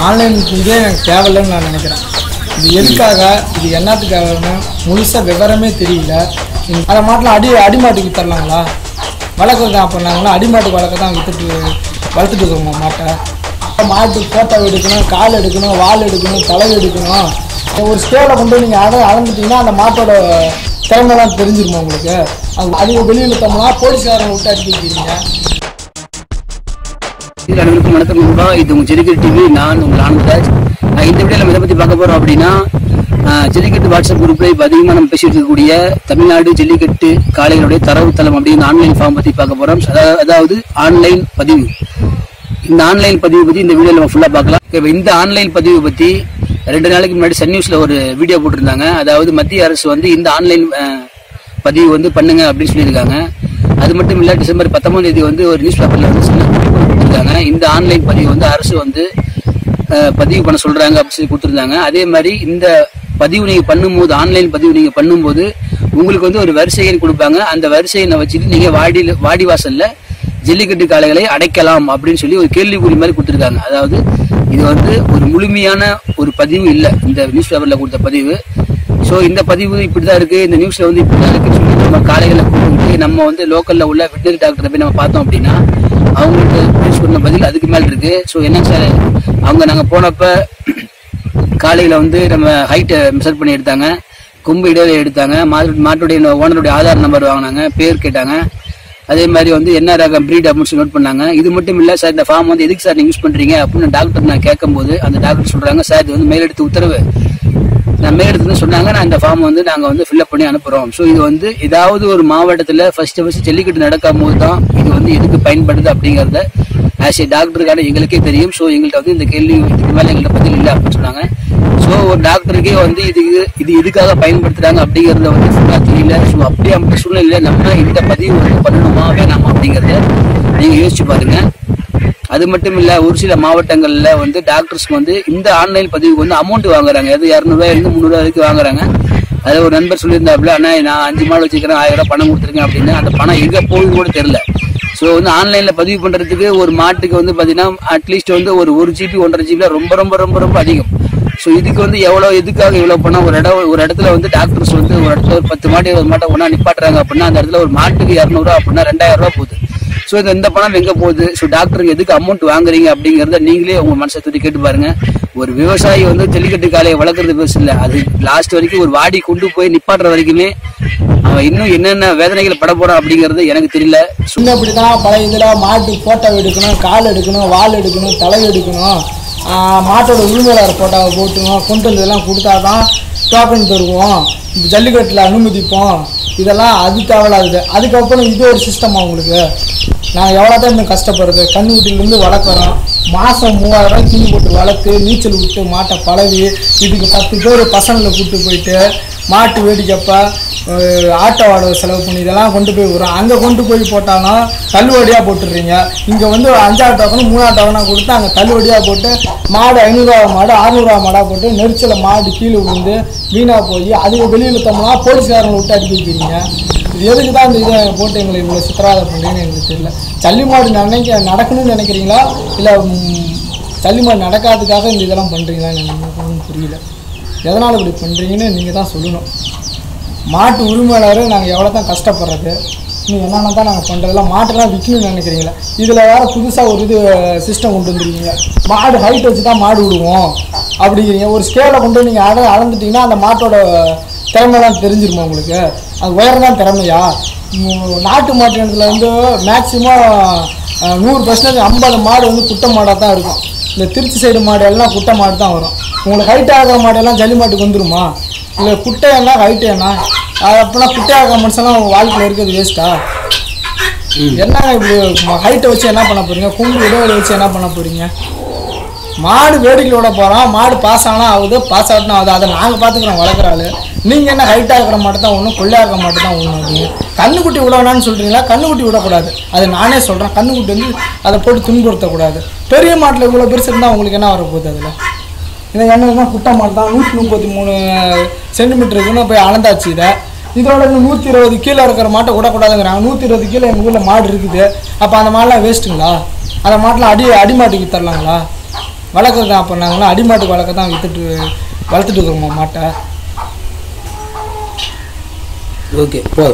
online இதே எனக்கு தேவையில்லைன்னு நான் நினைக்கிறேன் இது எதுக்காக இது என்னத்துக்காகன்னு முழுசாக விவரமே தெரியல இந்த- அதை மாட்டில் அடி அடிமாட்டுக்கு தரலாங்களா வளர்க்குறது தான் பண்ணாங்கன்னா அடிமாட்டுக்கு வளர்க்க தான் வித்துட்டு வளர்த்துட்டு இருக்கோம் மாட்டை மாட்டுக்கு ஃபோட்டோ எடுக்கணும் கால் எடுக்கணும் வால் எடுக்கணும் தலை எடுக்கணும் ஒரு ஸ்டேவில் கொண்டு போய் நீங்கள் அட அளந்துட்டீங்கன்னா அந்த மாட்டோட திறமைலாம் தெரிஞ்சிருமா உங்களுக்கு அது அது வெளியில் தோம்னா போலீஸ்காரங்க விட்டு அடிக்க வைக்கிறீங்க இது அனைவருக்கும் வணக்கம் நண்பா இது உங்கள் ஜெலிக்கட் டிவி நான் உங்கள் ஆனந்தராஜ் அஹ் இந்த வீடியோ நம்ம எதை பற்றி பார்க்க போகிறோம் அப்படின்னா அஹ் ஜல்லிக்கட்டு வாட்ஸ்அப் குரூப்பில் இப்போ அதிகமாக நம்ம பேசிட்டு இருக்கக்கூடிய தமிழ்நாடு ஜல்லிக்கட்டு காளைகளுடைய தரவுத்தளம் அப்படின்னு ஆன்லைன் ஃபார்ம் பற்றி பார்க்க போகிறோம் அதாவது ஆன்லைன் பதிவு இந்த ஆன்லைன் பதிவு பற்றி இந்த வீடியோவில் நம்ம ஃபுல்லாக பார்க்கலாம் இப்ப இந்த ஆன்லைன் பதிவு பற்றி ரெண்டு நாளைக்கு முன்னாடி சன் நியூஸில் ஒரு வீடியோ போட்டிருந்தாங்க அதாவது மத்திய அரசு வந்து இந்த ஆன்லைன் பதிவு வந்து பண்ணுங்க அப்படின்னு சொல்லியிருக்காங்க அது மட்டும் இல்லை டிசம்பர் பத்தொன்பதாம் தேதி வந்து ஒரு நியூஸ் பேப்பரில் வந்து சின்ன குறிப்பு கொடுத்திருக்காங்க இந்த ஆன்லைன் பதிவு வந்து அரசு வந்து அஹ், பதிவு பண்ண சொல்றாங்க அப்படின்னு சொல்லி கொடுத்துருந்தாங்க அதே மாதிரி இந்த பதிவு நீங்க பண்ணும்போது ஆன்லைன் பதிவு நீங்க பண்ணும்போது உங்களுக்கு வந்து ஒரு வரிசை எண் கொடுப்பாங்க அந்த வரிசை எண்ணை வச்சுட்டு நீங்க வாடி வாடி வாசல்ல ஜல்லிக்கட்டு காளைகளை அடைக்கலாம் அப்படின்னு சொல்லி ஒரு கேள்விக்குறி மாதிரி கொடுத்துருக்காங்க அதாவது இது வந்து ஒரு முழுமையான ஒரு பதிவு இல்லை இந்த நியூஸ் பேப்பர்ல கொடுத்த பதிவு ஸோ இந்த பதிவு இப்படி தான் இருக்கு இந்த நியூஸ்ல வந்து இப்படி தான் இருக்குன்னு சொல்லி நம்ம காளைகளை கூப்பிட்டு நம்ம வந்து லோக்கல்ல உள்ள வெட்டினரி டாக்டரை போய் நம்ம பார்த்தோம் அப்படின்னா அவங்களுக்கு பேச சொன்ன பதில் அதுக்கு மேல இருக்கு ஸோ என்னங்க சார் அவங்க நாங்க போனப்ப காலையில வந்து நம்ம ஹைட்டை மெஷர் பண்ணி எடுத்தாங்க கொம்பு இடைவெளி எடுத்தாங்க மாட்டு மாட்டுடைய ஓனருடைய ஆதார் நம்பர் வாங்கினாங்க பேர் கேட்டாங்க அதே மாதிரி வந்து என்ன ரகம் பிரீட் அப்படின்னு சொல்லி நோட் பண்ணாங்க இது மட்டும் இல்ல சார் இந்த ஃபார்ம் வந்து எதுக்கு சார் நீங்க யூஸ் பண்றீங்க அப்படின்னு டாக்டர் நான் கேட்கும்போது அந்த டாக்டர் சொல்றாங்க சார் இது வந்து மேலெடுத்து உத்தரவு நான் மேலெடுத்துன்னு சொன்னாங்க நான் இந்த ஃபார்ம் வந்து நாங்க வந்து ஃபில்அப் பண்ணி அனுப்புறோம் ஸோ இது வந்து ஏதாவது ஒரு மாவட்டத்துல ஃபர்ஸ்ட் ஃபர்ஸ்ட் ஜல்லிக்கட்டு நடக்கும் போது தான் இது வந்து எதுக்கு பயன்படுது அப்படிங்கறத ஆஸ் ஏ டாக்டருக்கான எங்களுக்கே தெரியும் ஸோ எங்கள்கிட்ட வந்து இந்த கேள்வி இதுக்கு மேல எங்கள்கிட்ட பதில் இல்லை அப்படின்னு சொன்னாங்க ஸோ ஒரு டாக்டருக்கே வந்து இதுக்கு இது எதுக்காக பயன்படுத்துறாங்க அப்படிங்கறத வந்து ஃபுல்லா தெரியல ஸோ அப்படி அப்படி சூழ்நிலையில நம்ம இந்த பதிவு வந்து பண்ணணுமா வேணாமா அப்படிங்கறத நீங்க யோசிச்சு பாருங்க அது மட்டும் இல்ல ஒரு சில மாவட்டங்கள்ல வந்து டாக்டர்ஸ்க்கு வந்து இந்த ஆன்லைன் பதிவுக்கு வந்து அமௌண்ட் வாங்குறாங்க அது இரநூறுவா இருந்து முந்நூறுவா வரைக்கும் வாங்குறாங்க அது ஒரு நண்பர் சொல்லியிருந்தாப்புல அண்ணா நான் அஞ்சு மாடு வச்சுக்கிறேன் ஆயிரம் ரூபாய் பணம் கொடுத்துருக்கேன் அப்படின்னு அந்த பணம் எங்க போகுதுன்னு கூட தெரியல ஸோ வந்து ஆன்லைன்ல பதிவு பண்றதுக்கு ஒரு மாட்டுக்கு வந்து பாத்தீங்கன்னா அட்லீஸ்ட் வந்து ஒரு ஒரு ஜிபி ஒன்றரை ஜிபி ரொம்ப ரொம்ப ரொம்ப ரொம்ப அதிகம் ஸோ இதுக்கு வந்து எவ்வளவு எதுக்காக இவ்வளவு பணம் ஒரு இடம் ஒரு இடத்துல வந்து டாக்டர்ஸ் வந்து ஒரு இடத்துல ஒரு பத்து மாடு ஒரு மாட்டை ஒன்றா நிப்பாட்டுறாங்க அப்படின்னா அந்த இடத்துல ஒரு மாட்டுக்கு இரநூறுவா அப்படின்னா ரெண்டாயிரம் ரூபாய் போகுது ஸோ இந்த இந்த பணம் எங்க போகுது ஸோ டாக்டருங்க எதுக்கு அமௌண்ட் வாங்குறீங்க அப்படிங்கறத நீங்களே உங்க மனசை தூக்கி கேட்டு பாருங்க ஒரு விவசாயி வந்து ஜல்லிக்கட்டு காலையை வளர்க்கறது பெருசு இல்லை அது லாஸ்ட் வரைக்கும் ஒரு வாடி கொண்டு போய் நிப்பாட்டுற வரைக்குமே அவன் இன்னும் என்னென்ன வேதனைகள் பட போறான் அப்படிங்கறது எனக்கு தெரியல சின்ன இப்படி தான் பழைய இதில் மாட்டு ஃபோட்டோ எடுக்கணும் கால் எடுக்கணும் வால் எடுக்கணும் தலை எடுக்கணும் ஆஹ் மாட்டோட உரிமையாளர் ஃபோட்டோவை போட்டுணும் கொண்டு வந்ததெல்லாம் கொடுத்தா தான் டோக்கன் தருவோம் ஜல்லிக்கட்டில் அனுமதிப்போம் இதெல்லாம் அது தேவையில்லாது அதுக்கப்புறம் இது ஒரு சிஸ்டம் அவங்களுக்கு நாங்கள் எவ்வளோ தான் இன்னும் கஷ்டப்படுறது கண்ணுக்குட்டிலேருந்து வளர்க்குறோம் மாதம் மூவாயிரம் ரூபாய் தீனி போட்டு வளர்த்து நீச்சல் விட்டு மாட்டை பழகி இதுக்கு பத்து பேர் பசங்களை கூப்பிட்டு போயிட்டு மாட்டு வேடிக்கைப்ப அஹ், ஆட்டோ வாடகை செலவு பண்ணி இதெல்லாம் கொண்டு போய் விடுறோம் அங்கே கொண்டு போய் போட்டாலும் தள்ளுவடியாக போட்டுடுறீங்க இங்கே வந்து ஒரு அஞ்சாறு டோக்கனும் மூணாறு டோக்கனாக கொடுத்து அங்கே தள்ளுவடியாக போட்டு மாடு ஐநூறுரூவா மாடு அறுநூறுவா மாடாக போட்டு நெரிச்சல மாடு கீழே விழுந்து வீணாக போய் அதுக்கு வெளியில் தோம்னா போலீஸ்காரங்களை விட்டு அடிக்க வைக்கிறீங்க இது எதுக்கு தான் இந்த இதை போட்டு எங்களை இவ்வளோ சித்திராதை பண்ணுறீங்கன்னு எனக்கு தெரியல சல்லி மாடு நினைக்க நடக்கணும்னு நினைக்கிறீங்களா இல்லை சல்லி மாடு நடக்காததுக்காக இந்த இதெல்லாம் பண்ணுறீங்களான்னு எனக்கு ஒன்றும் புரியல எதனால் இப்படி பண்ணுறீங்கன்னு நீங்கள் தான் சொல்லணும் மாட்டு உரிமையாளர் நாங்கள் எவ்வளோ தான் கஷ்டப்படுறது நீங்கள் என்னென்ன தான் நாங்கள் பண்ணுறதெல்லாம் மாட்டெல்லாம் விற்கணும்னு நினைக்கிறீங்களா இதில் வேறு புதுசாக ஒரு இது சிஸ்டம் கொண்டு வந்துருக்கீங்க மாடு ஹைட் வச்சு தான் மாடு விடுவோம் அப்படிங்கிறீங்க ஒரு ஸ்கேலை கொண்டு போய் நீங்கள் அள அளந்துட்டீங்கன்னா அந்த மாட்டோட திறமைலாம் தெரிஞ்சிருமா உங்களுக்கு அது உயரம் தான் திறமையா உம், நாட்டு மாட்டு இனத்துல வந்து மேக்ஸிமம் நூறு பர்சன்டேஜ் ஐம்பது மாடு வந்து குட்டை மாடாக தான் இருக்கும் இந்த திருச்சி சைடு மாடு எல்லாம் குட்டை மாடு தான் வரும் உங்களுக்கு ஹைட் ஆகிற மாடு எல்லாம் ஜல்லி மாட்டுக்கு வந்துருமா இல்லை குட்டை என்ன ஹைட்டு என்ன அது அப்படின்னா குட்டை ஆகிற மனுஷன்லாம் வாழ்க்கையில் இருக்கிறது வேஸ்ட்டா என்னங்க இப்படி ஹைட்டை வச்சு என்ன பண்ண போறீங்க கொம்பு இடைவெளி வச்சு என்ன பண்ண போறீங்க மாடு வேடிக்கை விட போகிறோம் மாடு பாஸ் ஆனால் ஆகுது பாஸ் ஆகட்டும் ஆகுது அதை நாங்கள் பார்த்துக்குறோம் வளர்க்குற ஆளு நீங்கள் என்ன ஹைட்டாக இருக்கிற மாட்டு தான் ஒன்றும் கொள்ளையாக இருக்கிற மாட்டு தான் ஒன்று அப்படிங்க கண்ணுக்குட்டி விட வேணாம்னு சொல்கிறீங்களா கண்ணுக்குட்டி விடக்கூடாது அது நானே சொல்கிறேன் கண்ணுக்குட்டி வந்து அதை போட்டு துன்புறுத்தக்கூடாது பெரிய மாட்டில் இவ்வளோ பெருசு இருந்தால் உங்களுக்கு என்ன வரப்போகுது அதில் இதை என்னன்னா குட்டை மாடு தான் நூற்றி முப்பத்தி மூணு சென்டிமீட்டருக்குன்னு போய் அளந்தாச்சு இதை இதோட இன்னும் நூற்றி இருபது கீழே இருக்கிற மாட்டை விடக்கூடாதுங்கிறாங்க நூற்றி இருபது கீழே எங்கள் ஊரில் மாடு இருக்குது அப்போ அந்த மாடெலாம் வேஸ்ட்டுங்களா அந்த மாட்டெலாம் அடி அடி மாட்டுக்கு தரலாங்களா வளர்க்குறது தான் அப்போ நாங்களாம் அடிமாட்டுக்கு வளர்க்க தான் வித்துட்டு வளர்த்துட்டு இருக்கிறோம் மாட்டை ஓகே போதும்